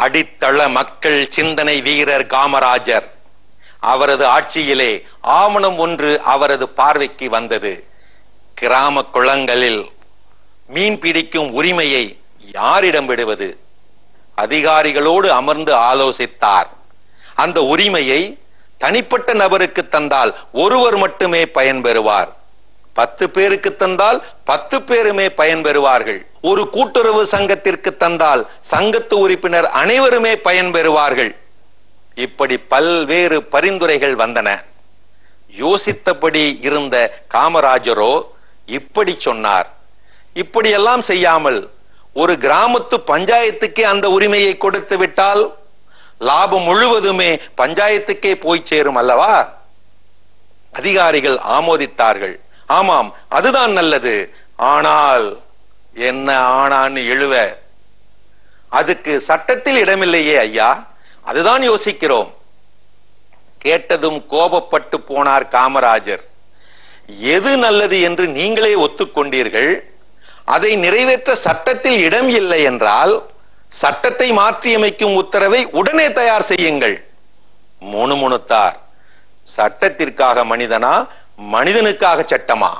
அடித்தள மக்கள் சிந்தனை வீரர் காமராஜர் அவரது ஆட்சியிலே ஆவணம் ஒன்று அவரது பார்வைக்கு வந்தது கிராம குளங்களில் மீன் பிடிக்கும் உரிமையை யாரிடம் விடுவது அதிகாரிகளோடு அமர்ந்து ஆலோசித்தார் அந்த உரிமையை தனிப்பட்ட நபருக்கு தந்தால் ஒருவர் மட்டுமே பயன்பெறுவார் பத்து பேருக்கு தந்தால் பத்து பேருமே பயன்பெறுவார்கள் ஒரு கூட்டுறவு சங்கத்திற்கு தந்தால் சங்கத்து உறுப்பினர் அனைவருமே பயன்பெறுவார்கள் இப்படி பல்வேறு பரிந்துரைகள் வந்தன யோசித்தபடி இருந்த காமராஜரோ இப்படி சொன்னார் இப்படியெல்லாம் செய்யாமல் ஒரு கிராமத்து பஞ்சாயத்துக்கே அந்த உரிமையை கொடுத்து விட்டால் லாபம் முழுவதுமே பஞ்சாயத்துக்கே போய் சேரும் அல்லவா அதிகாரிகள் ஆமோதித்தார்கள் ஆமாம் அதுதான் நல்லது ஆனால் என்ன ஆனான்னு எழுவ அதுக்கு சட்டத்தில் இடமில்லையே ஐயா அதுதான் யோசிக்கிறோம் கேட்டதும் கோபப்பட்டு போனார் காமராஜர் எது நல்லது என்று நீங்களே ஒத்துக்கொண்டீர்கள் அதை நிறைவேற்ற சட்டத்தில் இடம் இல்லை என்றால் சட்டத்தை மாற்றியமைக்கும் உத்தரவை உடனே தயார் செய்யுங்கள் முணுமுணுத்தார் சட்டத்திற்காக மனிதனா மனிதனுக்காக சட்டமா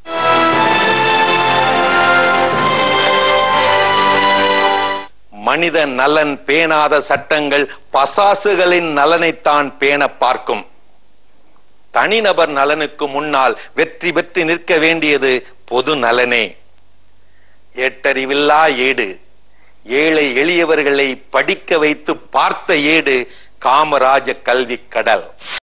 மனித நலன் பேணாத சட்டங்கள் பசாசுகளின் நலனைத்தான் பேண பார்க்கும் தனிநபர் நலனுக்கு முன்னால் வெற்றி பெற்று நிற்க வேண்டியது பொது நலனே எட்டறிவில்லா ஏடு ஏழை எளியவர்களை படிக்க வைத்து பார்த்த ஏடு காமராஜ கல்வி கடல்